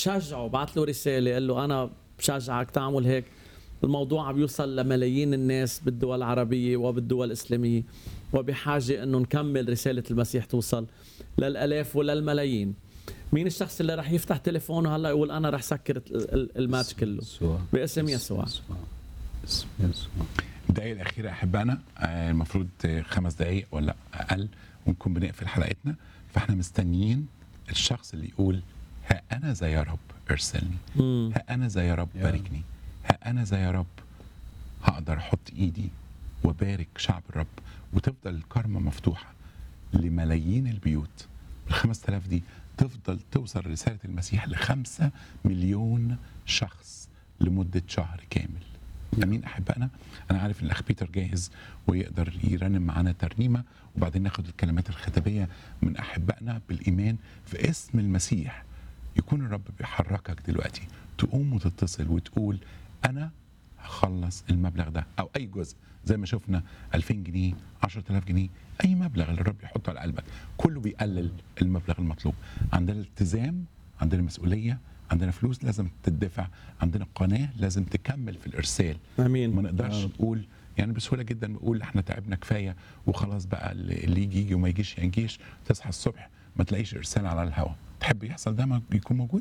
شجعه بعت له رساله قال له انا بشجعك تعمل هيك الموضوع عم يوصل لملايين الناس بالدول العربيه وبالدول الاسلاميه وبحاجه انه نكمل رساله المسيح توصل للالاف وللملايين مين الشخص اللي رح يفتح تليفونه هلا يقول انا رح سكر ال- ال- الماتش كله يسوع. باسم يسوع اسم يسوع الدقايق الأخيرة أحبائنا آه، المفروض آه، خمس دقايق ولا أقل ونكون بنقفل حلقتنا فإحنا مستنيين الشخص اللي يقول ها أنا ذا يا رب ارسلني مم. ها أنا ذا يا رب يا باركني ها أنا ذا يا رب هقدر أحط إيدي وبارك شعب الرب وتفضل الكرمة مفتوحة لملايين البيوت الخمس تلاف دي تفضل توصل رسالة المسيح لخمسة مليون شخص لمدة شهر كامل امين احبائنا انا عارف ان الاخ بيتر جاهز ويقدر يرنم معانا ترنيمه وبعدين ناخد الكلمات الختاميه من احبائنا بالايمان في اسم المسيح يكون الرب بيحركك دلوقتي تقوم وتتصل وتقول انا هخلص المبلغ ده او اي جزء زي ما شفنا 2000 جنيه 10000 جنيه اي مبلغ اللي الرب يحطه على قلبك كله بيقلل المبلغ المطلوب عندنا التزام عندنا مسؤوليه عندنا فلوس لازم تدفع عندنا قناه لازم تكمل في الارسال ما امين نقدرش نقول يعني بسهوله جدا نقول احنا تعبنا كفايه وخلاص بقى اللي اللي يجي يجي وما يجيش يجيش تصحى الصبح ما تلاقيش ارسال على الهواء تحب يحصل ده ما يكون موجود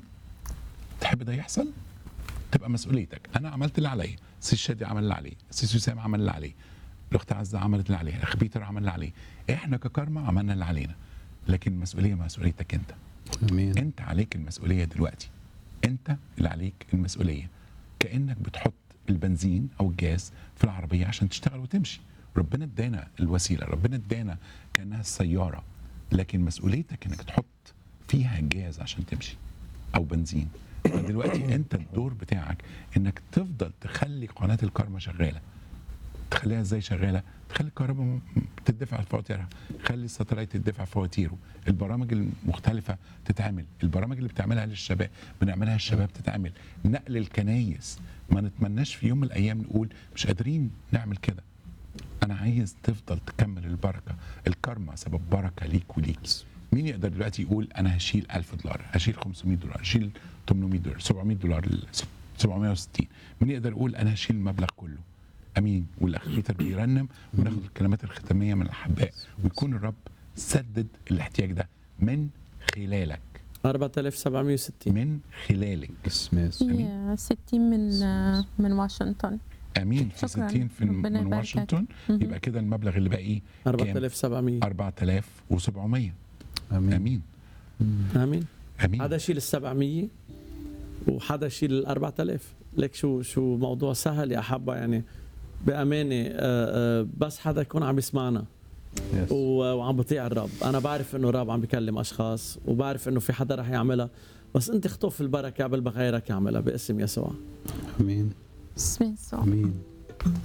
تحب ده يحصل تبقى مسؤوليتك انا عملت اللي عليا سي شادي عمل اللي عليه سي سوسام عمل اللي عليه الاخت عزه عملت اللي عليها الاخ بيتر عمل اللي عليه احنا ككرمه عملنا اللي علينا لكن المسؤوليه مسؤوليتك انت امين انت عليك المسؤوليه دلوقتي انت اللي عليك المسؤوليه كانك بتحط البنزين او الجاز في العربيه عشان تشتغل وتمشي ربنا ادانا الوسيله ربنا ادانا كانها السياره لكن مسؤوليتك انك تحط فيها جاز عشان تمشي او بنزين فدلوقتي انت الدور بتاعك انك تفضل تخلي قناه الكارما شغاله تخليها ازاي شغاله تخلي الكهرباء م- تدفع فواتيرها خلي الساتلايت تدفع فواتيره البرامج المختلفه تتعمل البرامج اللي بتعملها للشباب بنعملها للشباب تتعمل نقل الكنايس ما نتمناش في يوم من الايام نقول مش قادرين نعمل كده انا عايز تفضل تكمل البركه الكارما سبب بركه ليك وليك مين يقدر دلوقتي يقول انا هشيل 1000 دولار هشيل 500 دولار هشيل 800 دولار 700 دولار 760 مين يقدر يقول انا هشيل المبلغ كله امين والاخ بيتر بيرنم وناخد الكلمات الختاميه من الاحباء ويكون الرب سدد الاحتياج ده من خلالك 4760 من خلالك اسم يسوع في 60 من من واشنطن امين في شكراً. 60 في ربنا من يباركك. واشنطن مهم. يبقى كده المبلغ اللي باقي كام 4700 4700 امين امين امين امين حدا يشيل ال 700 وحدا يشيل ال 4000 لك شو شو موضوع سهل يا حبا يعني بامانه آه، آه، بس حدا يكون عم يسمعنا يس. و- وعم بطيع الرب انا بعرف انه الرب عم بيكلم اشخاص وبعرف انه في حدا رح يعملها بس انت اخطف البركه قبل ما غيرك يعملها باسم يسوع امين باسم يسوع امين